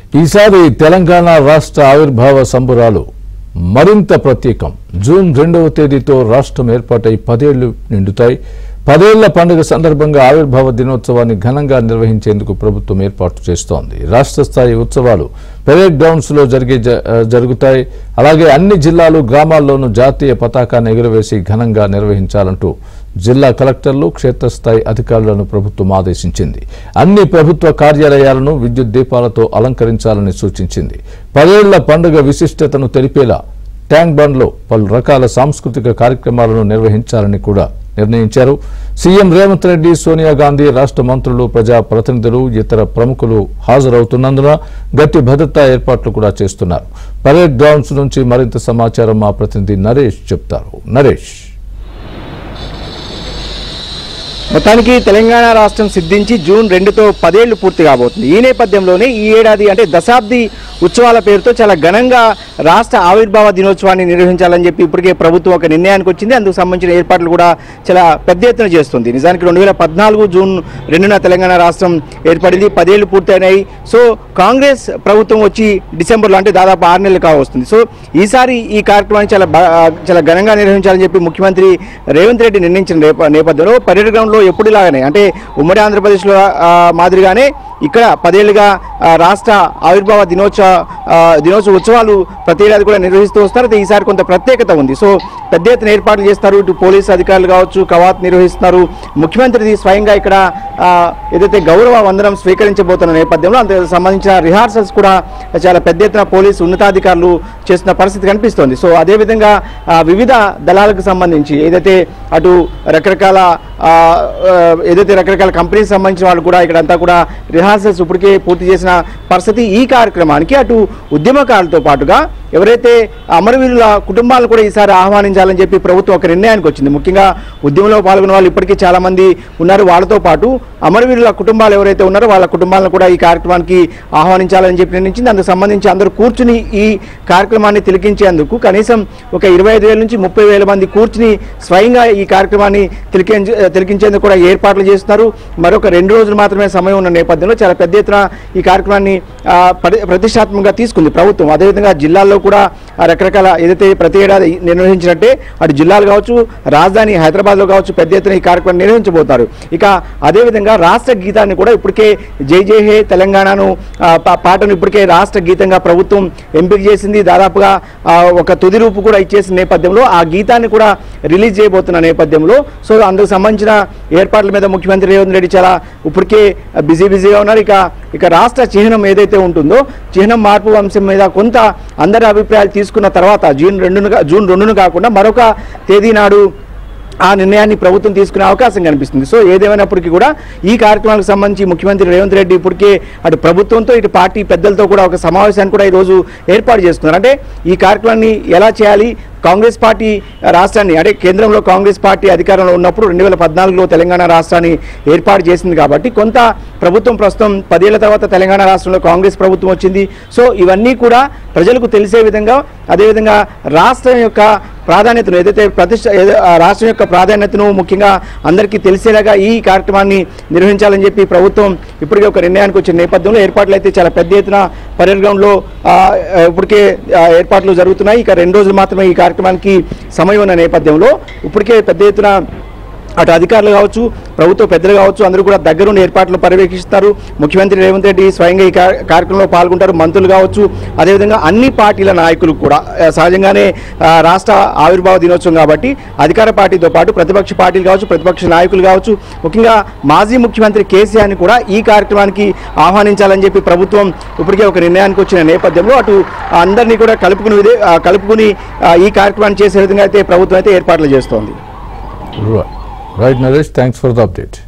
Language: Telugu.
ఈసారి తెలంగాణ రాష్ట్ర ఆవిర్భావ సంబురాలు మరింత ప్రత్యేకం జూన్ రెండవ తేదీతో రాష్ట్రం ఏర్పాటై పదేళ్లు నిండుతాయి పదేళ్ల పండుగ సందర్భంగా ఆవిర్భావ దినోత్సవాన్ని ఘనంగా నిర్వహించేందుకు ప్రభుత్వం ఏర్పాటు చేస్తోంది రాష్ట్ర స్థాయి ఉత్సవాలు పెరేడ్ గ్రౌండ్స్ లో జరిగే జ- జరుగుతాయి అలాగే అన్ని జిల్లాలు గ్రామాల్లోనూ జాతీయ పతాకాన్ని ఎగురవేసి ఘనంగా నిర్వహించాలంటూ జిల్లా కలెక్టర్లు క్షేత్రస్థాయి అధికారులను ప్రభుత్వం ఆదేశించింది అన్ని ప్రభుత్వ కార్యాలయాలను విద్యుత్ దీపాలతో అలంకరించాలని సూచించింది పదేళ్ల పండుగ విశిష్టతను తెలిపేలా ట్యాంక్ బండ్లో పలు రకాల సాంస్కృతిక కార్యక్రమాలను నిర్వహించాలని కూడా నిర్ణయించారు సీఎం రేవంత్ రెడ్డి సోనియా గాంధీ రాష్ట్ర మంత్రులు ప్రజా ప్రతినిధులు ఇతర ప్రముఖులు హాజరవుతున్నందున గట్టి భద్రతా ఏర్పాట్లు కూడా చేస్తున్నారు పరేడ్ గ్రౌండ్స్ నుంచి మరింత సమాచారం మా ప్రతినిధి నరేష్ చెప్తారు నరేష్ మొత్తానికి తెలంగాణ రాష్ట్రం సిద్ధించి జూన్ రెండుతో పదేళ్లు పూర్తి కాబోతుంది ఈ నేపథ్యంలోనే ఈ ఏడాది అంటే దశాబ్ది ఉత్సవాల పేరుతో చాలా ఘనంగా రాష్ట్ర ఆవిర్భావ దినోత్సవాన్ని నిర్వహించాలని చెప్పి ఇప్పటికే ప్రభుత్వం ఒక నిర్ణయానికి వచ్చింది అందుకు సంబంధించిన ఏర్పాట్లు కూడా చాలా పెద్ద ఎత్తున చేస్తుంది నిజానికి రెండు వేల పద్నాలుగు జూన్ రెండున తెలంగాణ రాష్ట్రం ఏర్పడింది పదేళ్లు పూర్తయినాయి సో కాంగ్రెస్ ప్రభుత్వం వచ్చి డిసెంబర్లో అంటే దాదాపు ఆరు నెలలు కావస్తుంది సో ఈసారి ఈ కార్యక్రమాన్ని చాలా బ- చాలా ఘనంగా నిర్వహించాలని చెప్పి ముఖ్యమంత్రి రేవంత్ రెడ్డి నిర్ణయించిన నేప- నేపథ్యంలో పర్యటన గ్రౌండ్లో ఎప్పుడులాగానే అంటే ఉమ్మడి ఆంధ్రప్రదేశ్లో ఆ, మాదిరిగానే ఇక్కడ పదేళ్లుగా ఆ, రాష్ట్ర ఆవిర్భావ దినోత్సవ ఆ, దినోత్సవ ఉత్సవాలు ప్రతి ఏడాది కూడా నిర్వహిస్తూ వస్తారు అయితే ఈసారి కొంత ప్రత్యేకత ఉంది సో పెద్ద ఎత్తున ఏర్పాట్లు చేస్తారు ఇటు పోలీసు అధికారులు కావచ్చు కవాత్ నిర్వహిస్తున్నారు ముఖ్యమంత్రి స్వయంగా ఇక్కడ ఆ, ఏదైతే గౌరవ వందనం స్వీకరించబోతున్న నేపథ్యంలో అందుకు సంబంధించిన రిహార్సల్స్ కూడా చాలా పెద్ద ఎత్తున పోలీసు ఉన్నతాధికారులు చేస్తున్న పరిస్థితి కనిపిస్తోంది సో అదేవిధంగా ఆ, వివిధ దళాలకు సంబంధించి ఏదైతే అటు రకరకాల ఆ, ఆ, ఏదైతే రకరకాల కంపెనీకి సంబంధించిన వాళ్ళు కూడా ఇక్కడ అంతా కూడా రిహార్సల్స్ ఇప్పటికే పూర్తి చేసిన పరిస్థితి ఈ కార్యక్రమానికి అటు ఉద్యమకారులతో పాటుగా ఎవరైతే అమరవీరుల కుటుంబాలను కూడా ఈసారి ఆహ్వానించాలని చెప్పి ప్రభుత్వం ఒక నిర్ణయానికి వచ్చింది ముఖ్యంగా ఉద్యమంలో పాల్గొన్న వాళ్ళు ఇప్పటికీ చాలా మంది ఉన్నారు వాళ్ళతో పాటు అమరవీరుల కుటుంబాలు ఎవరైతే ఉన్నారో వాళ్ళ కుటుంబాలను కూడా ఈ కార్యక్రమానికి ఆహ్వానించాలని చెప్పి నిర్ణయించింది అందుకు సంబంధించి అందరూ కూర్చుని ఈ కార్యక్రమాన్ని తిలకించేందుకు కనీసం ఒక ఇరవై ఐదు వేల నుంచి ముప్పై వేల మంది కూర్చుని స్వయంగా ఈ కార్యక్రమాన్ని తిలకించ తిలకించేందుకు కూడా ఏర్పాట్లు చేస్తున్నారు మరొక రెండు రోజులు మాత్రమే సమయం ఉన్న నేపథ్యంలో చాలా పెద్ద ఎత్తున ఈ కార్యక్రమాన్ని ఆ, ప్రతి- ప్రతిష్టాత్మకంగా తీసుకుంది ప్రభుత్వం అదేవిధంగా జిల్లాల్లో కూడా ఆ, రకరకాల ఏదైతే ప్రతి ఏడాది నిర్వహించినట్టే అటు జిల్లాలు కావచ్చు రాజధాని హైదరాబాద్లో కావచ్చు పెద్ద ఎత్తున ఈ కార్యక్రమం నిర్వహించబోతారు ఇక అదేవిధంగా రాష్ట్ర గీతాన్ని కూడా ఇప్పటికే జై జై హే తెలంగాణను ఆ, పా- పాటను ఇప్పటికే రాష్ట్ర గీతంగా ప్రభుత్వం ఎంపిక చేసింది దాదాపుగా ఆ, ఒక తుది రూపు కూడా ఇచ్చేసిన నేపథ్యంలో ఆ గీతాన్ని కూడా రిలీజ్ చేయబోతున్న నేపథ్యంలో సో అందుకు సంబంధించిన ఏర్పాట్ల మీద ముఖ్యమంత్రి రేవంత్ రెడ్డి చాలా ఇప్పటికే బిజీ బిజీగా ఉన్నారు ఇక ఇక రాష్ట్ర చిహ్నం ఏదైతే ఉంటుందో చిహ్నం మార్పు అంశం మీద కొంత అందరి అభిప్రాయాలు తీసుకున్న తర్వాత జూన్ రెండును కా- జూన్ రెండును కాకుండా మరొక తేదీ నాడు ఆ నిర్ణయాన్ని ప్రభుత్వం తీసుకునే అవకాశం కనిపిస్తుంది సో ఏదేమైనప్పటికీ కూడా ఈ కార్యక్రమానికి సంబంధించి ముఖ్యమంత్రి రేవంత్ రెడ్డి ఇప్పటికే అటు ప్రభుత్వంతో ఇటు పార్టీ పెద్దలతో కూడా ఒక సమావేశాన్ని కూడా ఈరోజు ఏర్పాటు చేస్తున్నారు అంటే ఈ కార్యక్రమాన్ని ఎలా చేయాలి కాంగ్రెస్ పార్టీ రాష్ట్రాన్ని అంటే కేంద్రంలో కాంగ్రెస్ పార్టీ అధికారంలో ఉన్నప్పుడు రెండు వేల పద్నాలుగులో తెలంగాణ రాష్ట్రాన్ని ఏర్పాటు చేసింది కాబట్టి కొంత ప్రభుత్వం ప్రస్తుతం పదేళ్ల తర్వాత తెలంగాణ రాష్ట్రంలో కాంగ్రెస్ ప్రభుత్వం వచ్చింది సో ఇవన్నీ కూడా ప్రజలకు తెలిసే విధంగా అదేవిధంగా రాష్ట్రం యొక్క ప్రాధాన్యతను ఏదైతే ప్రతిష్ట ఏదో- ఆ రాష్ట్రం యొక్క ప్రాధాన్యతను ముఖ్యంగా అందరికీ తెలిసేలాగా ఈ కార్యక్రమాన్ని నిర్వహించాలని చెప్పి ప్రభుత్వం ఇప్పటికే ఒక నిర్ణయానికి వచ్చిన నేపథ్యంలో ఏర్పాట్లు అయితే చాలా పెద్ద ఎత్తున పరేడ్ గ్రౌండ్లో ఆ, ఆ, ఇప్పటికే ఆ, ఏర్పాట్లు జరుగుతున్నాయి ఇక రెండు రోజులు మాత్రమే ఈ కార్యక్రమానికి సమయం ఉన్న నేపథ్యంలో ఇప్పటికే పెద్ద ఎత్తున అటు అధికారులు కావచ్చు ప్రభుత్వ పెద్దలు కావచ్చు అందరూ కూడా దగ్గరుండి ఏర్పాట్లు పర్యవేక్షిస్తారు ముఖ్యమంత్రి రేవంత్ రెడ్డి స్వయంగా ఈ కా- కార్యక్రమంలో పాల్గొంటారు మంత్రులు కావచ్చు అదేవిధంగా అన్ని పార్టీల నాయకులు కూడా ఆ, సహజంగానే ఆ, రాష్ట్ర ఆవిర్భావ దినోత్సవం కాబట్టి అధికార పార్టీతో పాటు ప్రతిపక్ష పార్టీలు కావచ్చు ప్రతిపక్ష నాయకులు కావచ్చు ముఖ్యంగా మాజీ ముఖ్యమంత్రి కేసీఆర్ని కూడా ఈ కార్యక్రమానికి ఆహ్వానించాలని చెప్పి ప్రభుత్వం ఇప్పటికే ఒక నిర్ణయానికి వచ్చిన నేపథ్యంలో అటు అందరినీ కూడా కలుపుకుని విధే- ఆ, కలుపుకుని ఆ, ఈ కార్యక్రమాన్ని చేసే విధంగా అయితే ప్రభుత్వం అయితే ఏర్పాట్లు చేస్తోంది right Naresh thanks for the update